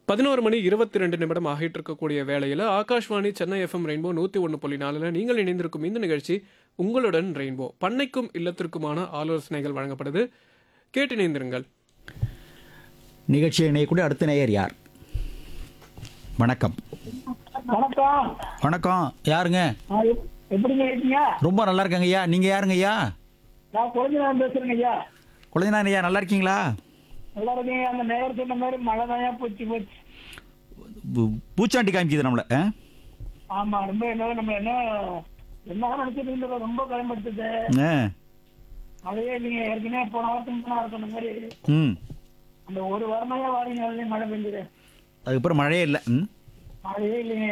பதினோரு மணி இருபத்தி ரெண்டு நிமிடம் ஆகிட்டு இருக்கக்கூடிய வேளையில் ஆகாஷ்வாணி சென்னை எஃப்எம் ரெயின்போ நூற்றி ஒன்று புள்ளி நாலில் நீங்கள் இணைந்திருக்கும் இந்த நிகழ்ச்சி உங்களுடன் ரெயின்போ பண்ணைக்கும் இல்லத்திற்குமான ஆலோசனைகள் வழங்கப்படுது கேட்டு இணைந்திருங்கள் நிகழ்ச்சியை இணையக்கூடிய அடுத்த நேயர் யார் வணக்கம் வணக்கம் வணக்கம் யாருங்க ஆ, எப்- எப்படிங்க இருக்கீங்க ரொம்ப நல்லா இருக்கேங்க ஐயா நீங்கள் யாருங்க ஐயா நான் குழந்தை பேசுறேங்க ஐயா குழந்தைநாதன் ஐயா நல்லா இருக்கீங்களா நல்லா இருக்கீங்க அந்த நேரம் சொன்ன மாதிரி மழை தான் போச்சு போச்சு பூ- பூச்சாண்டி காமிக்குது நம்மளை ஆ? ஆமா ரொம்ப என்ன நம்ம என்ன என்ன நினைச்சிட்டு இருந்தோம் ரொம்ப பயன்படுத்துது ஆ மழையே இல்லைங்க ஏற்கனவே போன வாரத்துக்கு முன்னாடி சொன்ன மாதிரி ம் அந்த ஒரு வாரமாயா வாரிங்க மழை பெஞ்சது அதுக்கப்புறம் மழையே இல்லை ம் மழையே இல்லைங்க